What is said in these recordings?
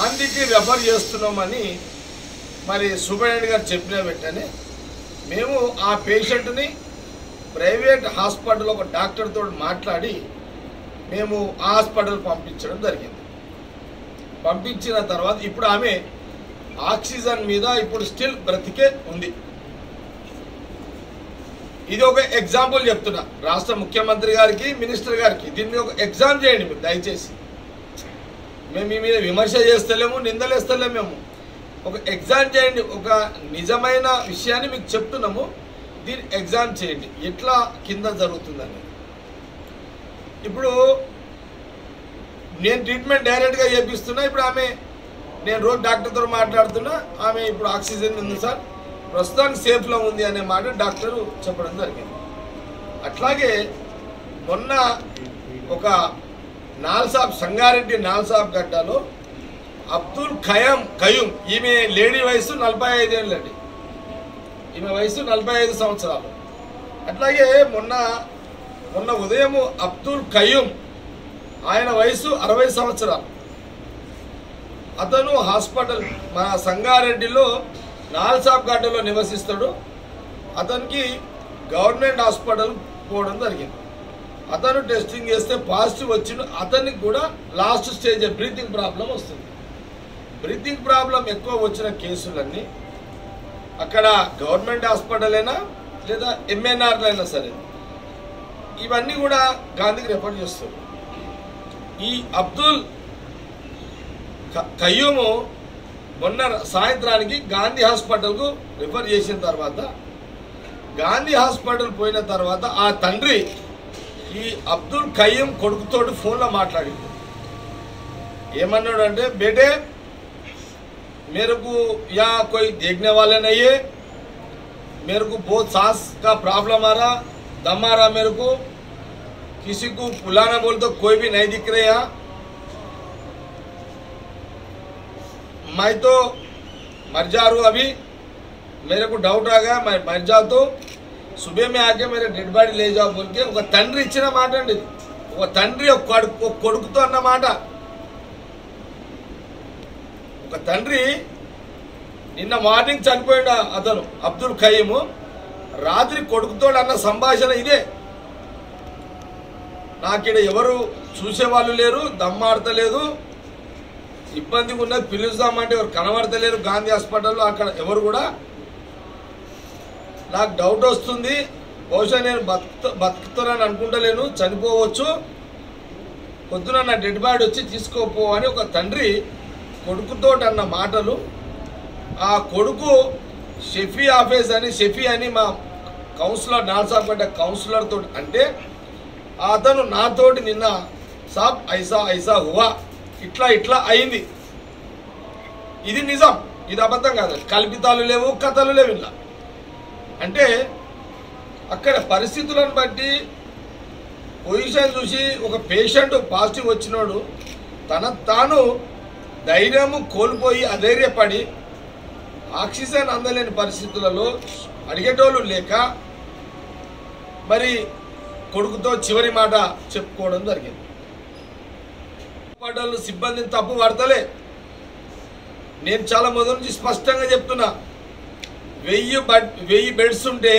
గాంధీకి రెఫర్ చేస్తున్నామని మరి సూపరింటెండెంట్ గారు చెప్పిన వెంటనే మేము ఆ పేషెంట్ని ప్రైవేట్ హాస్పిటల్ ఒక డాక్టర్తో మాట్లాడి మేము ఆ హాస్పిటల్ పంపించడం జరిగింది పంపించిన తర్వాత ఇప్పుడు ఆమె ఆక్సిజన్ మీద ఇప్పుడు స్టిల్ బ్రతికే ఉంది ఇది ఒక ఎగ్జాంపుల్ చెప్తున్నా రాష్ట్ర ముఖ్యమంత్రి గారికి మినిస్టర్ గారికి దీన్ని ఒక ఎగ్జామ్ చేయండి మీరు దయచేసి మేము మీ మీద విమర్శ చేస్తలేము నిందలేస్తలేము మేము ఒక ఎగ్జామ్ చేయండి ఒక నిజమైన విషయాన్ని మీకు చెప్తున్నాము దీన్ని ఎగ్జామ్ చేయండి ఎట్లా కింద జరుగుతుందని ఇప్పుడు నేను ట్రీట్మెంట్ డైరెక్ట్గా చేపిస్తున్నా ఇప్పుడు ఆమె నేను రోజు డాక్టర్తో మాట్లాడుతున్నా ఆమె ఇప్పుడు ఆక్సిజన్ ఉంది సార్ ప్రస్తుతానికి సేఫ్లో ఉంది అనే మాట డాక్టరు చెప్పడం జరిగింది అట్లాగే మొన్న ఒక నాల్సాబ్ సంగారెడ్డి నాల్సాబ్ గడ్డలో అబ్దుల్ ఖయం కయూమ్ ఈమె లేడీ వయసు నలభై ఐదేళ్ళండి ఈమె వయసు నలభై ఐదు సంవత్సరాలు అట్లాగే మొన్న మొన్న ఉదయం అబ్దుల్ ఖయూమ్ ఆయన వయసు అరవై సంవత్సరాలు అతను హాస్పిటల్ మన సంగారెడ్డిలో నాల్సాబ్ గడ్డలో నివసిస్తాడు అతనికి గవర్నమెంట్ హాస్పిటల్ పోవడం జరిగింది అతను టెస్టింగ్ చేస్తే పాజిటివ్ వచ్చిన అతనికి కూడా లాస్ట్ స్టేజ్ బ్రీతింగ్ ప్రాబ్లం వస్తుంది బ్రీతింగ్ ప్రాబ్లం ఎక్కువ వచ్చిన కేసులన్నీ అక్కడ గవర్నమెంట్ హాస్పిటల్ అయినా లేదా ఎంఎన్ఆర్లు అయినా సరే ఇవన్నీ కూడా గాంధీకి రెఫర్ చేస్తారు ఈ అబ్దుల్ క- కయ్యూము మొన్న సాయంత్రానికి గాంధీ హాస్పిటల్కు రిఫర్ చేసిన తర్వాత గాంధీ హాస్పిటల్ పోయిన తర్వాత ఆ తండ్రి ఈ అబ్దుల్ కయ్యూం కొడుకుతోటి ఫోన్లో మాట్లాడింది ఏమన్నాడు అంటే బేటే मेरे को यहाँ कोई देखने वाले नहीं है मेरे को बहुत सांस का प्रॉब्लम आ रहा दम आ रहा मेरे को किसी को बुलाना बोल तो कोई भी नहीं दिख रहे यहाँ मैं तो मर जा रहा हूँ अभी मेरे को डाउट आ गया मैं मर जा तो సుబే మే ఆకే మేరే డెడ్ బాడీ లే జాబ్ బోల్కే ఒక తండ్రి ఇచ్చిన మాట అండి ఇది ఒక తండ్రి ఒక కొడుకు ఒక కొడుకుతో అన్న మాట ఒక తండ్రి నిన్న మార్నింగ్ చనిపోయాడు అతను అబ్దుల్ ఖయీము రాత్రి కొడుకుతో అన్న సంభాషణ ఇదే నాకిడ ఎవరు చూసేవాళ్ళు లేరు దమ్మాడతలేదు ఇబ్బందిగా ఉన్నది పిలుస్తామంటే ఎవరు కనబడతలేరు గాంధీ హాస్పిటల్లో అక్కడ ఎవరు కూడా నాకు డౌట్ వస్తుంది బహుశా నేను బతు బతుకుతానని అనుకుంటలేను చనిపోవచ్చు పొద్దున నా డెడ్ బాడీ వచ్చి తీసుకోపో అని ఒక తండ్రి కొడుకుతో అన్న మాటలు ఆ కొడుకు షెఫీ ఆఫీస్ అని షెఫీ అని మా కౌన్సిలర్ నాల్సాపేట కౌన్సిలర్ తోటి అంటే అతను నాతోటి నిన్న సాబ్ ఐసా ఐసా హువా ఇట్లా ఇట్లా అయింది ఇది నిజం ఇది అబద్ధం కాదు కల్పితాలు లేవు కథలు లేవు ఇలా అంటే అక్కడ పరిస్థితులను బట్టి పొజిషన్ చూసి ఒక పేషెంట్ పాజిటివ్ వచ్చినోడు తన తాను ధైర్యము కోల్పోయి అధైర్యపడి ఆక్సిజన్ అందలేని పరిస్థితులలో అడిగేటోళ్ళు లేక మరి కొడుకుతో చివరి మాట చెప్పుకోవడం జరిగింది హాస్పిటల్ సిబ్బందిని తప్పు పడతలే నేను చాలా మొదటి నుంచి స్పష్టంగా చెప్తున్నా వెయ్యి బడ్ వెయ్యి బెడ్స్ ఉంటే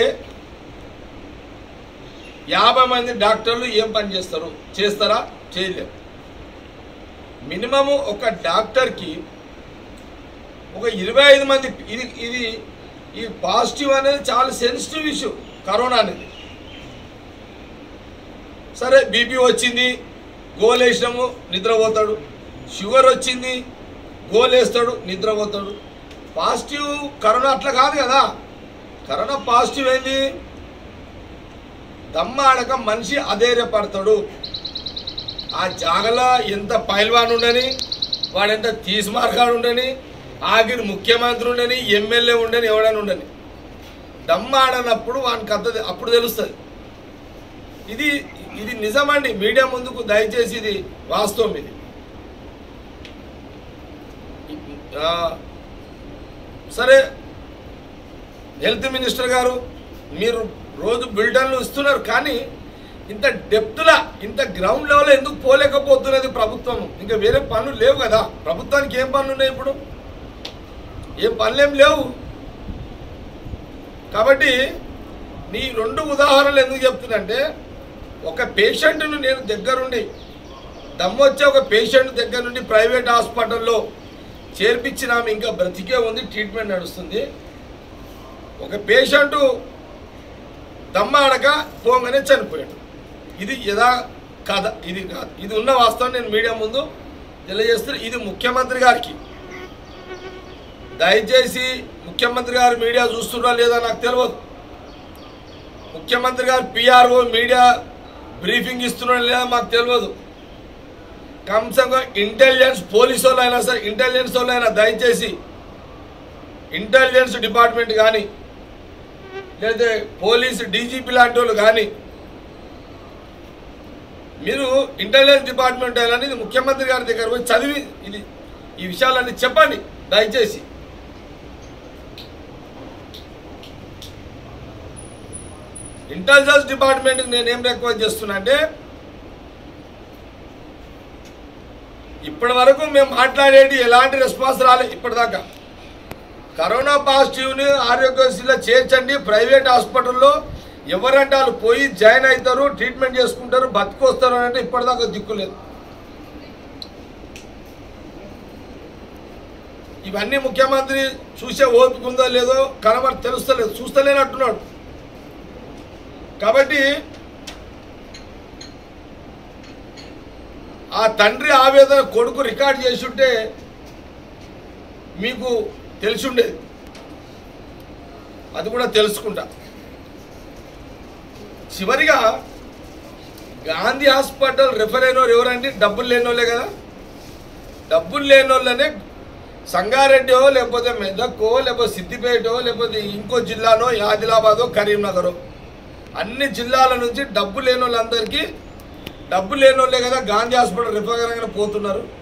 యాభై మంది డాక్టర్లు ఏం పని చేస్తారు చేస్తారా చేయలేరు మినిమము ఒక డాక్టర్కి ఒక ఇరవై ఐదు మంది ఇది ఇది ఈ పాజిటివ్ అనేది చాలా సెన్సిటివ్ ఇష్యూ కరోనా అనేది సరే బీపీ వచ్చింది గోల్ వేసినాము నిద్రపోతాడు షుగర్ వచ్చింది గోల్ వేస్తాడు నిద్రపోతాడు పాజిటివ్ కరోనా అట్లా కాదు కదా కరోనా పాజిటివ్ ఏంది దమ్మ ఆడక మనిషి అధైర్యపడతాడు ఆ జాగలో ఎంత పైల్వాన్ ఉండని వాడెంత తీసిమార్గాడు ఉండని ఆఖరి ముఖ్యమంత్రి ఉండని ఎమ్మెల్యే ఉండని ఎవడని ఉండని దమ్మ ఆడనప్పుడు వానికి అంత అప్పుడు తెలుస్తుంది ఇది ఇది నిజమండి మీడియా ముందుకు దయచేసి ఇది వాస్తవం ఇది ఆ, సరే హెల్త్ మినిస్టర్ గారు మీరు రోజు బిల్డన్లు ఇస్తున్నారు కానీ ఇంత డెప్త్లా ఇంత గ్రౌండ్ లెవెల్ ఎందుకు పోలేకపోతున్నది ప్రభుత్వం ఇంకా వేరే పనులు లేవు కదా ప్రభుత్వానికి ఏం పనులు ఉన్నాయి ఇప్పుడు ఏం పనులేం లేవు కాబట్టి నీ రెండు ఉదాహరణలు ఎందుకు చెప్తున్నంటే ఒక పేషెంట్ను నేను దగ్గరుండి దమ్మొచ్చే ఒక పేషెంట్ దగ్గర నుండి ప్రైవేట్ హాస్పిటల్లో చేర్పించినాము ఇంకా బ్రతికే ఉంది ట్రీట్మెంట్ నడుస్తుంది ఒక పేషెంట్ దమ్మ అడక పోగానే చనిపోయాడు ఇది యథా కథ ఇది కాదు ఇది ఉన్న వాస్తవం నేను మీడియా ముందు తెలియజేస్తున్నా ఇది ముఖ్యమంత్రి గారికి దయచేసి ముఖ్యమంత్రి గారు మీడియా చూస్తున్నారా లేదా నాకు తెలియదు ముఖ్యమంత్రి గారు పిఆర్ఓ మీడియా బ్రీఫింగ్ ఇస్తున్నారా లేదా మాకు తెలియదు కమ్సంగా ఇంటెలిజెన్స్ పోలీసు వాళ్ళు అయినా సరే ఇంటెలిజెన్స్ వాళ్ళు అయినా దయచేసి ఇంటెలిజెన్స్ డిపార్ట్మెంట్ కానీ లేదా పోలీసు డీజీపీ లాంటి వాళ్ళు కానీ మీరు ఇంటెలిజెన్స్ డిపార్ట్మెంట్ అనేది ఇది ముఖ్యమంత్రి గారి దగ్గర పోయి చదివి ఇది ఈ విషయాలన్నీ చెప్పండి దయచేసి ఇంటెలిజెన్స్ డిపార్ట్మెంట్కి నేను ఏం రిక్వెస్ట్ చేస్తున్నా అంటే ఇప్పటి వరకు మేము మాట్లాడేది ఎలాంటి రెస్పాన్స్ రాలేదు ఇప్పటిదాకా కరోనా పాజిటివ్ని ఆరోగ్యశ్రీలో చేర్చండి ప్రైవేట్ హాస్పిటల్లో ఎవరంటే వాళ్ళు పోయి జాయిన్ అవుతారు ట్రీట్మెంట్ చేసుకుంటారు బతికొస్తారు అని అంటే ఇప్పటిదాకా దిక్కులేదు ఇవన్నీ ముఖ్యమంత్రి చూసే ఓపిక ఉందో లేదో కనబడి తెలుస్తలేదు చూస్తలేనట్టున్నాడు కాబట్టి ఆ తండ్రి ఆవేదన కొడుకు రికార్డ్ చేసి ఉంటే మీకు తెలిసి ఉండేది అది కూడా తెలుసుకుంటా చివరిగా గాంధీ హాస్పిటల్ రెఫర్ అయిన వాళ్ళు ఎవరండి డబ్బులు లేని వాళ్ళే కదా డబ్బులు లేని వాళ్ళనే సంగారెడ్డో లేకపోతే మెదక్కో లేకపోతే సిద్దిపేటో లేకపోతే ఇంకో జిల్లానో ఆదిలాబాదో కరీంనగరో అన్ని జిల్లాల నుంచి డబ్బు లేని వాళ్ళందరికీ డబ్బు లేని వాళ్ళే కదా గాంధీ హాస్పిటల్ రిఫర్ పోతున్నారు